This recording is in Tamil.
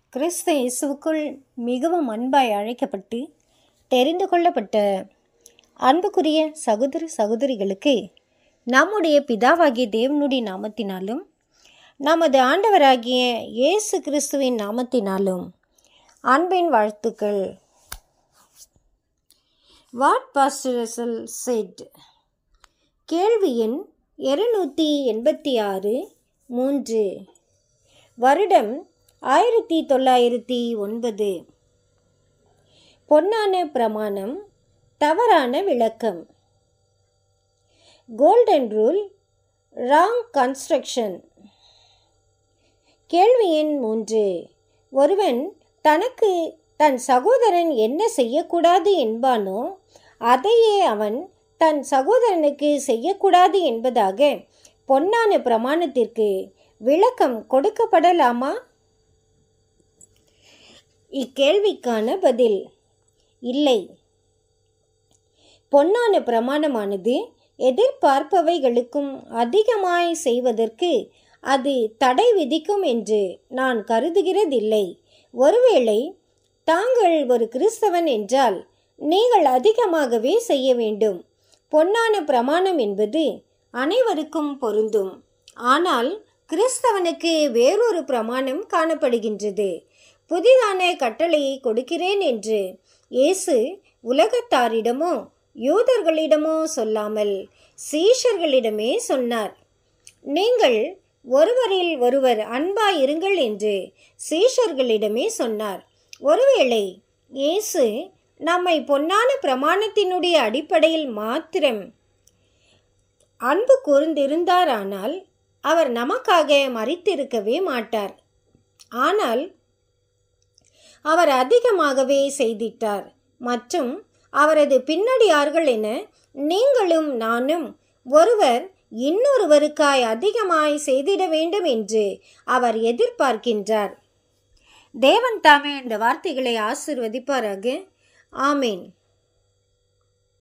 கிறிஸ்து இயேசுவுக்குள் மிகவும் அன்பாய் அழைக்கப்பட்டு தெரிந்து கொள்ளப்பட்ட அன்புக்குரிய சகோதர சகோதரிகளுக்கு நம்முடைய பிதாவாகிய தேவனுடைய நாமத்தினாலும் நமது ஆண்டவராகிய இயேசு கிறிஸ்துவின் நாமத்தினாலும் அன்பின் வாழ்த்துக்கள் வாட் பாஸ்டரசல் செட் கேள்வி எண் இருநூற்றி எண்பத்தி ஆறு மூன்று வருடம் ஆயிரத்தி தொள்ளாயிரத்தி ஒன்பது பொன்னான பிரமாணம் தவறான விளக்கம் கோல்டன் ரூல் ராங் கன்ஸ்ட்ரக்ஷன் கேள்வி எண் மூன்று ஒருவன் தனக்கு தன் சகோதரன் என்ன செய்யக்கூடாது என்பானோ அதையே அவன் தன் சகோதரனுக்கு செய்யக்கூடாது என்பதாக பொன்னான பிரமாணத்திற்கு விளக்கம் கொடுக்கப்படலாமா இக்கேள்விக்கான பதில் இல்லை பொன்னான பிரமாணமானது எதிர்பார்ப்பவைகளுக்கும் அதிகமாய் செய்வதற்கு அது தடை விதிக்கும் என்று நான் கருதுகிறதில்லை ஒருவேளை தாங்கள் ஒரு கிறிஸ்தவன் என்றால் நீங்கள் அதிகமாகவே செய்ய வேண்டும் பொன்னான பிரமாணம் என்பது அனைவருக்கும் பொருந்தும் ஆனால் கிறிஸ்தவனுக்கு வேறொரு பிரமாணம் காணப்படுகின்றது புதிதான கட்டளையை கொடுக்கிறேன் என்று இயேசு உலகத்தாரிடமோ யூதர்களிடமோ சொல்லாமல் சீஷர்களிடமே சொன்னார் நீங்கள் ஒருவரில் ஒருவர் அன்பாயிருங்கள் என்று சீஷர்களிடமே சொன்னார் ஒருவேளை இயேசு நம்மை பொன்னான பிரமாணத்தினுடைய அடிப்படையில் மாத்திரம் அன்பு கூர்ந்திருந்தாரானால் அவர் நமக்காக மறித்திருக்கவே மாட்டார் ஆனால் அவர் அதிகமாகவே செய்திட்டார் மற்றும் அவரது பின்னடியார்கள் என நீங்களும் நானும் ஒருவர் இன்னொருவருக்காய் அதிகமாய் செய்திட வேண்டும் என்று அவர் எதிர்பார்க்கின்றார் தேவன் தாமே இந்த வார்த்தைகளை ஆசிர்வதிப்பாராக ஆமேன்